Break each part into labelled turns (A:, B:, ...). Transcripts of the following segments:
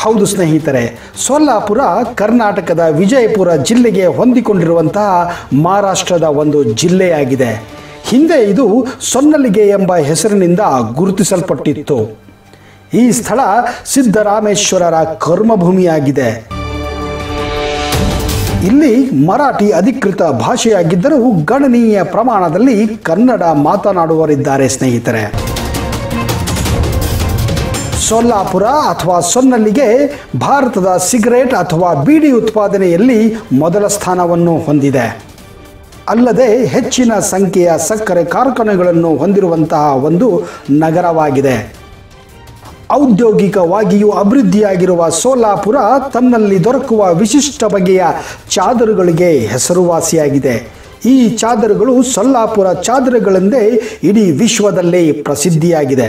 A: ಹೌದು ಸ್ನೇಹಿತರೆ ಸೊಲ್ಲಾಪುರ ಕರ್ನಾಟಕದ ವಿಜಯಪುರ ಜಿಲ್ಲೆಗೆ ಹೊಂದಿಕೊಂಡಿರುವಂತಹ ಮಹಾರಾಷ್ಟ್ರದ ಒಂದು ಜಿಲ್ಲೆಯಾಗಿದೆ ಹಿಂದೆ ಇದು ಸೊನ್ನಲಿಗೆ ಎಂಬ ಹೆಸರಿನಿಂದ ಗುರುತಿಸಲ್ಪಟ್ಟಿತ್ತು ಈ ಸ್ಥಳ ಸಿದ್ದರಾಮೇಶ್ವರರ ಕರ್ಮಭೂಮಿಯಾಗಿದೆ ಇಲ್ಲಿ ಮರಾಠಿ ಅಧಿಕೃತ ಭಾಷೆಯಾಗಿದ್ದರೂ ಗಣನೀಯ ಪ್ರಮಾಣದಲ್ಲಿ ಕನ್ನಡ ಮಾತನಾಡುವರಿದ್ದಾರೆ ಸ್ನೇಹಿತರೆ ಸೊಲ್ಲಾಪುರ ಅಥವಾ ಸೊನ್ನಲ್ಲಿಗೆ ಭಾರತದ ಸಿಗರೇಟ್ ಅಥವಾ ಬೀಡಿ ಉತ್ಪಾದನೆಯಲ್ಲಿ ಮೊದಲ ಸ್ಥಾನವನ್ನು ಹೊಂದಿದೆ ಅಲ್ಲದೆ ಹೆಚ್ಚಿನ ಸಂಖ್ಯೆಯ ಸಕ್ಕರೆ ಕಾರ್ಖಾನೆಗಳನ್ನು ಹೊಂದಿರುವಂತಹ ಒಂದು ನಗರವಾಗಿದೆ ಔದ್ಯೋಗಿಕವಾಗಿಯೂ ಅಭಿವೃದ್ಧಿಯಾಗಿರುವ ಸೋಲಾಪುರ ತನ್ನಲ್ಲಿ ದೊರಕುವ ವಿಶಿಷ್ಟ ಬಗೆಯ ಚಾದರುಗಳಿಗೆ ಹೆಸರುವಾಸಿಯಾಗಿದೆ ಈ ಚಾದರುಗಳು ಸೊಲ್ಲಾಪುರ ಚಾದರುಗಳೆಂದೇ ಇಡೀ ವಿಶ್ವದಲ್ಲೇ ಪ್ರಸಿದ್ಧಿಯಾಗಿದೆ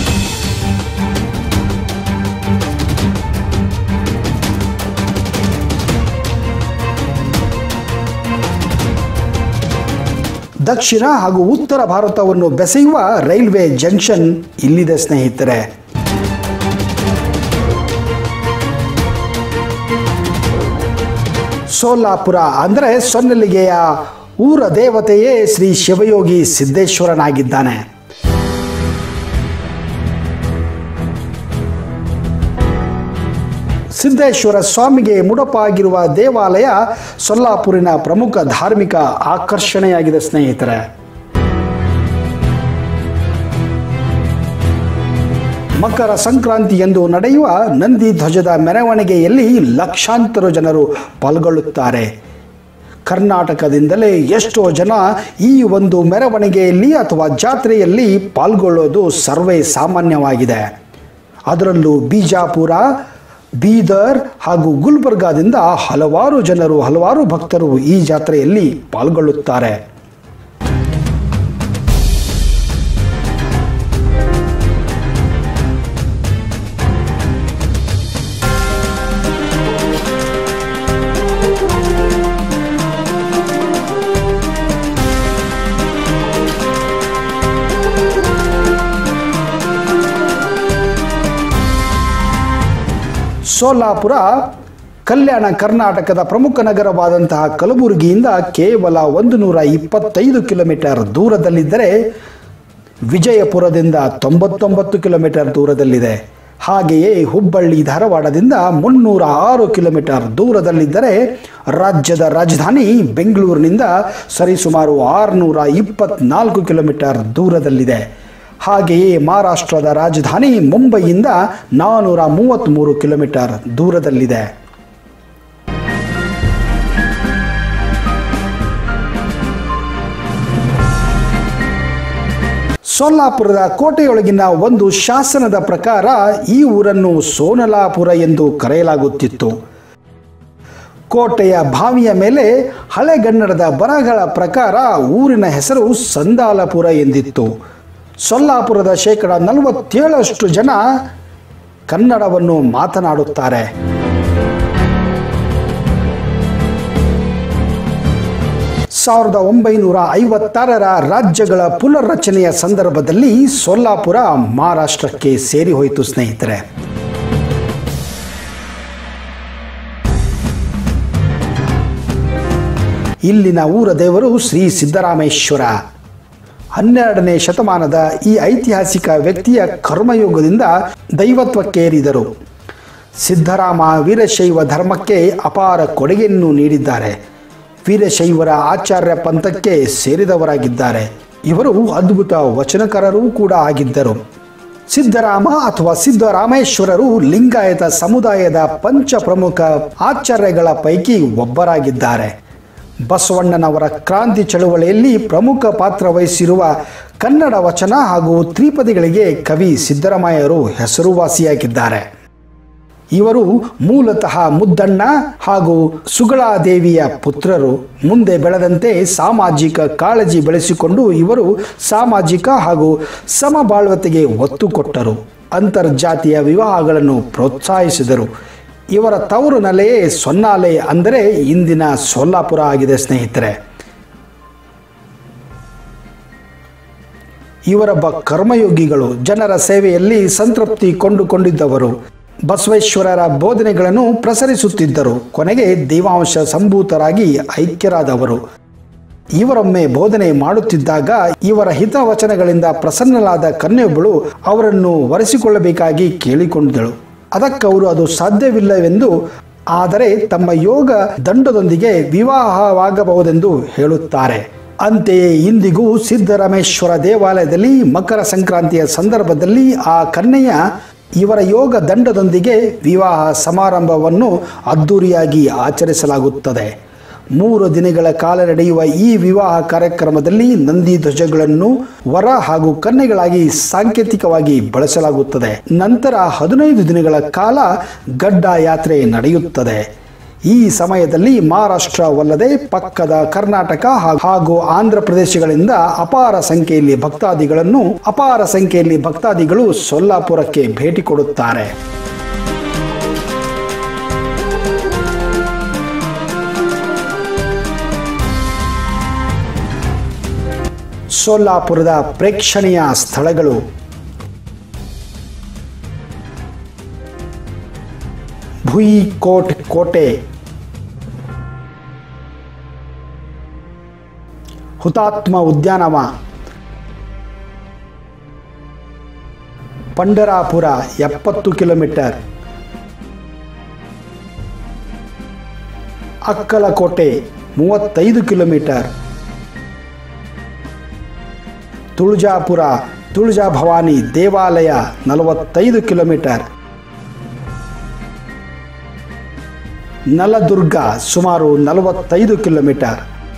A: ದಕ್ಷಿಣ ಹಾಗೂ ಉತ್ತರ ಭಾರತವನ್ನು ಬೆಸೆಯುವ ರೈಲ್ವೆ ಜಂಕ್ಷನ್ ಇಲ್ಲಿದೆ ಸ್ನೇಹಿತರೆ ಸೋಲಾಪುರ ಅಂದರೆ ಸೊನ್ನಲಿಗೆಯ ಊರ ದೇವತೆಯೇ ಶ್ರೀ ಶಿವಯೋಗಿ ಸಿದ್ದೇಶ್ವರನಾಗಿದ್ದಾನೆ ಸಿದ್ದೇಶ್ವರ ಸ್ವಾಮಿಗೆ ಮುಡಪಾಗಿರುವ ದೇವಾಲಯ ಸೊಲ್ಲಾಪುರಿನ ಪ್ರಮುಖ ಧಾರ್ಮಿಕ ಆಕರ್ಷಣೆಯಾಗಿದೆ ಸ್ನೇಹಿತರೆ ಮಕರ ಸಂಕ್ರಾಂತಿ ಎಂದು ನಡೆಯುವ ನಂದಿ ಧ್ವಜದ ಮೆರವಣಿಗೆಯಲ್ಲಿ ಲಕ್ಷಾಂತರ ಜನರು ಪಾಲ್ಗೊಳ್ಳುತ್ತಾರೆ ಕರ್ನಾಟಕದಿಂದಲೇ ಎಷ್ಟೋ ಜನ ಈ ಒಂದು ಮೆರವಣಿಗೆಯಲ್ಲಿ ಅಥವಾ ಜಾತ್ರೆಯಲ್ಲಿ ಪಾಲ್ಗೊಳ್ಳೋದು ಸರ್ವೇ ಸಾಮಾನ್ಯವಾಗಿದೆ ಅದರಲ್ಲೂ ಬಿಜಾಪುರ ಬೀದರ್ ಹಾಗೂ ಗುಲ್ಬರ್ಗಾದಿಂದ ಹಲವಾರು ಜನರು ಹಲವಾರು ಭಕ್ತರು ಈ ಜಾತ್ರೆಯಲ್ಲಿ ಪಾಲ್ಗೊಳ್ಳುತ್ತಾರೆ ಸೋಲಾಪುರ ಕಲ್ಯಾಣ ಕರ್ನಾಟಕದ ಪ್ರಮುಖ ನಗರವಾದಂತಹ ಕಲಬುರಗಿಯಿಂದ ಕೇವಲ ಒಂದು ನೂರ ಇಪ್ಪತ್ತೈದು ಕಿಲೋಮೀಟರ್ ದೂರದಲ್ಲಿದ್ದರೆ ವಿಜಯಪುರದಿಂದ ತೊಂಬತ್ತೊಂಬತ್ತು ಕಿಲೋಮೀಟರ್ ದೂರದಲ್ಲಿದೆ ಹಾಗೆಯೇ ಹುಬ್ಬಳ್ಳಿ ಧಾರವಾಡದಿಂದ ಮುನ್ನೂರ ಆರು ಕಿಲೋಮೀಟರ್ ದೂರದಲ್ಲಿದ್ದರೆ ರಾಜ್ಯದ ರಾಜಧಾನಿ ಬೆಂಗಳೂರಿನಿಂದ ಸರಿಸುಮಾರು ಆರುನೂರ ಇಪ್ಪತ್ನಾಲ್ಕು ಕಿಲೋಮೀಟರ್ ದೂರದಲ್ಲಿದೆ ಹಾಗೆಯೇ ಮಹಾರಾಷ್ಟ್ರದ ರಾಜಧಾನಿ ಮುಂಬೈಯಿಂದ ನಾನ್ನೂರ ಮೂವತ್ತ್ಮೂರು ಕಿಲೋಮೀಟರ್ ದೂರದಲ್ಲಿದೆ ಸೊಲ್ಲಾಪುರದ ಕೋಟೆಯೊಳಗಿನ ಒಂದು ಶಾಸನದ ಪ್ರಕಾರ ಈ ಊರನ್ನು ಸೋನಲಾಪುರ ಎಂದು ಕರೆಯಲಾಗುತ್ತಿತ್ತು ಕೋಟೆಯ ಬಾವಿಯ ಮೇಲೆ ಹಳೆಗನ್ನಡದ ಬರಹಗಳ ಪ್ರಕಾರ ಊರಿನ ಹೆಸರು ಸಂದಾಲಪುರ ಎಂದಿತ್ತು ಸೊಲ್ಲಾಪುರದ ಶೇಕಡ ನಲವತ್ತೇಳಷ್ಟು ಜನ ಕನ್ನಡವನ್ನು ಮಾತನಾಡುತ್ತಾರೆ ಸಾವಿರದ ಒಂಬೈನೂರ ಐವತ್ತಾರರ ರಾಜ್ಯಗಳ ಪುನರ್ರಚನೆಯ ಸಂದರ್ಭದಲ್ಲಿ ಸೊಲ್ಲಾಪುರ ಮಹಾರಾಷ್ಟ್ರಕ್ಕೆ ಸೇರಿ ಹೋಯಿತು ಸ್ನೇಹಿತರೆ ಇಲ್ಲಿನ ಊರ ದೇವರು ಶ್ರೀ ಸಿದ್ದರಾಮೇಶ್ವರ ಹನ್ನೆರಡನೇ ಶತಮಾನದ ಈ ಐತಿಹಾಸಿಕ ವ್ಯಕ್ತಿಯ ಕರ್ಮಯೋಗದಿಂದ ದೈವತ್ವಕ್ಕೇರಿದರು ಸಿದ್ದರಾಮ ವೀರಶೈವ ಧರ್ಮಕ್ಕೆ ಅಪಾರ ಕೊಡುಗೆಯನ್ನು ನೀಡಿದ್ದಾರೆ ವೀರಶೈವರ ಆಚಾರ್ಯ ಪಂಥಕ್ಕೆ ಸೇರಿದವರಾಗಿದ್ದಾರೆ ಇವರು ಅದ್ಭುತ ವಚನಕಾರರೂ ಕೂಡ ಆಗಿದ್ದರು ಸಿದ್ದರಾಮ ಅಥವಾ ಸಿದ್ದರಾಮೇಶ್ವರರು ಲಿಂಗಾಯತ ಸಮುದಾಯದ ಪಂಚ ಪ್ರಮುಖ ಆಚಾರ್ಯಗಳ ಪೈಕಿ ಒಬ್ಬರಾಗಿದ್ದಾರೆ ಬಸವಣ್ಣನವರ ಕ್ರಾಂತಿ ಚಳುವಳಿಯಲ್ಲಿ ಪ್ರಮುಖ ಪಾತ್ರ ವಹಿಸಿರುವ ಕನ್ನಡ ವಚನ ಹಾಗೂ ತ್ರಿಪದಿಗಳಿಗೆ ಕವಿ ಸಿದ್ದರಾಮಯ್ಯರು ಹೆಸರುವಾಸಿಯಾಗಿದ್ದಾರೆ ಇವರು ಮೂಲತಃ ಮುದ್ದಣ್ಣ ಹಾಗೂ ಸುಗಳಾದೇವಿಯ ಪುತ್ರರು ಮುಂದೆ ಬೆಳೆದಂತೆ ಸಾಮಾಜಿಕ ಕಾಳಜಿ ಬೆಳೆಸಿಕೊಂಡು ಇವರು ಸಾಮಾಜಿಕ ಹಾಗೂ ಸಮಬಾಳ್ವತೆಗೆ ಒತ್ತು ಕೊಟ್ಟರು ಅಂತರ್ಜಾತೀಯ ವಿವಾಹಗಳನ್ನು ಪ್ರೋತ್ಸಾಹಿಸಿದರು ಇವರ ತವರು ನೆಲೆಯೇ ಸೊನ್ನಾಲೆ ಅಂದರೆ ಇಂದಿನ ಸೊಲ್ಲಾಪುರ ಆಗಿದೆ ಸ್ನೇಹಿತರೆ ಇವರೊಬ್ಬ ಕರ್ಮಯೋಗಿಗಳು ಜನರ ಸೇವೆಯಲ್ಲಿ ಸಂತೃಪ್ತಿ ಕೊಂಡುಕೊಂಡಿದ್ದವರು ಬಸವೇಶ್ವರರ ಬೋಧನೆಗಳನ್ನು ಪ್ರಸರಿಸುತ್ತಿದ್ದರು ಕೊನೆಗೆ ದೇವಾಂಶ ಸಂಭೂತರಾಗಿ ಐಕ್ಯರಾದವರು ಇವರೊಮ್ಮೆ ಬೋಧನೆ ಮಾಡುತ್ತಿದ್ದಾಗ ಇವರ ಹಿತವಚನಗಳಿಂದ ಪ್ರಸನ್ನಲಾದ ಕನ್ಯೊಬ್ಬಳು ಅವರನ್ನು ವರೆಸಿಕೊಳ್ಳಬೇಕಾಗಿ ಕೇಳಿಕೊಂಡಳು ಅದಕ್ಕವರು ಅದು ಸಾಧ್ಯವಿಲ್ಲವೆಂದು ಆದರೆ ತಮ್ಮ ಯೋಗ ದಂಡದೊಂದಿಗೆ ವಿವಾಹವಾಗಬಹುದೆಂದು ಹೇಳುತ್ತಾರೆ ಅಂತೆಯೇ ಇಂದಿಗೂ ಸಿದ್ದರಾಮೇಶ್ವರ ದೇವಾಲಯದಲ್ಲಿ ಮಕರ ಸಂಕ್ರಾಂತಿಯ ಸಂದರ್ಭದಲ್ಲಿ ಆ ಕನ್ಯೆಯ ಇವರ ಯೋಗ ದಂಡದೊಂದಿಗೆ ವಿವಾಹ ಸಮಾರಂಭವನ್ನು ಅದ್ದೂರಿಯಾಗಿ ಆಚರಿಸಲಾಗುತ್ತದೆ ಮೂರು ದಿನಗಳ ಕಾಲ ನಡೆಯುವ ಈ ವಿವಾಹ ಕಾರ್ಯಕ್ರಮದಲ್ಲಿ ನಂದಿ ಧ್ವಜಗಳನ್ನು ವರ ಹಾಗೂ ಕನ್ಯೆಗಳಾಗಿ ಸಾಂಕೇತಿಕವಾಗಿ ಬಳಸಲಾಗುತ್ತದೆ ನಂತರ ಹದಿನೈದು ದಿನಗಳ ಕಾಲ ಗಡ್ಡ ಯಾತ್ರೆ ನಡೆಯುತ್ತದೆ ಈ ಸಮಯದಲ್ಲಿ ಮಹಾರಾಷ್ಟ್ರವಲ್ಲದೆ ಪಕ್ಕದ ಕರ್ನಾಟಕ ಹಾಗೂ ಆಂಧ್ರ ಪ್ರದೇಶಗಳಿಂದ ಅಪಾರ ಸಂಖ್ಯೆಯಲ್ಲಿ ಭಕ್ತಾದಿಗಳನ್ನು ಅಪಾರ ಸಂಖ್ಯೆಯಲ್ಲಿ ಭಕ್ತಾದಿಗಳು ಸೊಲ್ಲಾಪುರಕ್ಕೆ ಭೇಟಿ ಕೊಡುತ್ತಾರೆ ಸೊಲ್ಲಾಪುರದ ಪ್ರೇಕ್ಷಣೀಯ ಸ್ಥಳಗಳು ಭುಯಿ ಕೋಟ್ ಕೋಟೆ ಹುತಾತ್ಮ ಉದ್ಯಾನವ ಪಂಡರಾಪುರ ಎಪ್ಪತ್ತು ಕಿಲೋಮೀಟರ್ ಅಕ್ಕಲಕೋಟೆ ಮೂವತ್ತೈದು ಕಿಲೋಮೀಟರ್ ತುಳಜಾಪುರ ತುಳಜಾ ಭವಾನಿ ದೇವಾಲಯ ನಲವತ್ತೈದು ಕಿಲೋಮೀಟರ್ ನಲದುರ್ಗ ಸುಮಾರು ನಲವತ್ತೈದು ಕಿಲೋಮೀಟರ್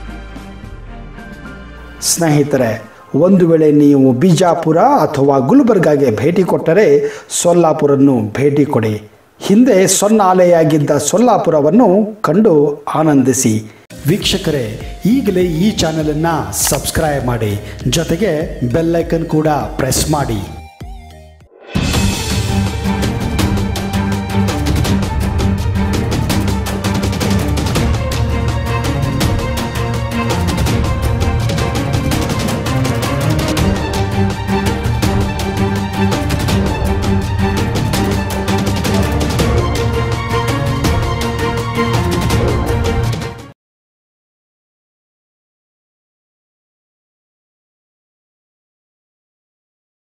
A: ಸ್ನೇಹಿತರೆ ಒಂದು ವೇಳೆ ನೀವು ಬಿಜಾಪುರ ಅಥವಾ ಗುಲ್ಬರ್ಗಾಗೆ ಭೇಟಿ ಕೊಟ್ಟರೆ ಸೊಲ್ಲಾಪುರನ್ನು ಭೇಟಿ ಕೊಡಿ ಹಿಂದೆ ಸೊನ್ನಾಲೆಯಾಗಿದ್ದ ಸೊಲ್ಲಾಪುರವನ್ನು ಕಂಡು ಆನಂದಿಸಿ ವೀಕ್ಷಕರೇ ಈಗಲೇ ಈ ಚಾನಲನ್ನು ಸಬ್ಸ್ಕ್ರೈಬ್ ಮಾಡಿ ಜೊತೆಗೆ ಬೆಲ್ಲೈಕನ್ ಕೂಡ ಪ್ರೆಸ್ ಮಾಡಿ